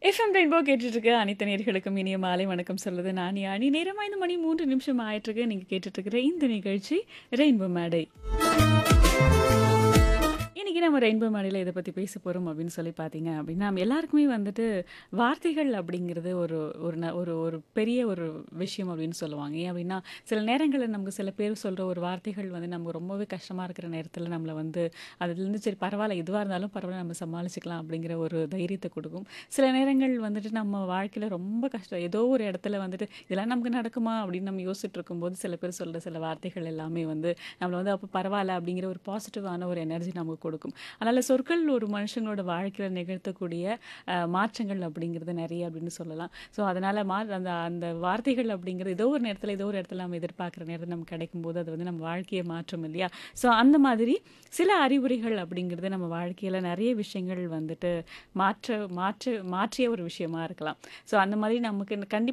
FM rainbow கேட்டுட்டு இருக்க அனைத்து நேர்களுக்கும் இனிய மாலை வணக்கம் சொல்லுது நான் யானி நேரம் ஐந்து மணி மூன்று நிமிஷம் ஆயிட்டிருக்கு நீங்கள் கேட்டுட்டு இருக்கிற இந்த நிகழ்ச்சி ரெயின்போ மேடை இன்னைக்கு நம்ம ரெயின்போ மேடையில் இதை பற்றி பேச போகிறோம் அப்படின்னு சொல்லி பார்த்தீங்க அப்படின்னா நம்ம எல்லாருக்குமே வந்துட்டு வார்த்தைகள் அப்படிங்கிறது ஒரு ஒரு ந- ஒரு ஒரு பெரிய ஒரு விஷயம் அப்படின்னு சொல்லுவாங்க ஏன் அப்படின்னா சில நேரங்களில் நமக்கு சில பேர் சொல்கிற ஒரு வார்த்தைகள் வந்து நமக்கு ரொம்பவே கஷ்டமாக இருக்கிற நேரத்தில் நம்மளை வந்து அதுலேருந்து சரி பரவாயில்ல எதுவாக இருந்தாலும் பரவாயில்ல நம்ம சமாளிச்சுக்கலாம் அப்படிங்கிற ஒரு தைரியத்தை கொடுக்கும் சில நேரங்கள் வந்துட்டு நம்ம வாழ்க்கையில் ரொம்ப கஷ்டம் ஏதோ ஒரு இடத்துல வந்துட்டு இதெல்லாம் நமக்கு நடக்குமா அப்படின்னு நம்ம யோசிச்சுட்டு இருக்கும்போது சில பேர் சொல்கிற சில வார்த்தைகள் எல்லாமே வந்து நம்மளை வந்து அப்போ பரவாயில்ல அப்படிங்கிற ஒரு பாசிட்டிவான ஒரு எனர்ஜி நமக்கு கொடுக்கும் அதனால் சொற்கள் ஒரு மனுஷங்களோட வாழ்க்கையில் நிகழ்த்தக்கூடிய அஹ், மாற்றங்கள் அப்படிங்கிறது நிறைய அப்படின்னு சொல்லலாம் ஸோ அதனால் மா அந்த அந்த வார்த்தைகள் அப்படிங்கிறது ஏதோ ஒரு நேரத்தில் ஏதோ ஒரு இடத்துல நம்ம எதிர்பார்க்குற நேரத்தில் நமக்கு கிடைக்கும்போது அது வந்து நம்ம வாழ்க்கையை மாற்றும் இல்லையா ஸோ அந்த மாதிரி சில அறிகுறிகள் அப்படிங்கிறது நம்ம வாழ்க்கையில் நிறைய விஷயங்கள் வந்துட்டு மாற்ற மாற்ற மாற்றிய ஒரு விஷயமா இருக்கலாம் ஸோ அந்த மாதிரி நமக்கு கண்டிப்பாக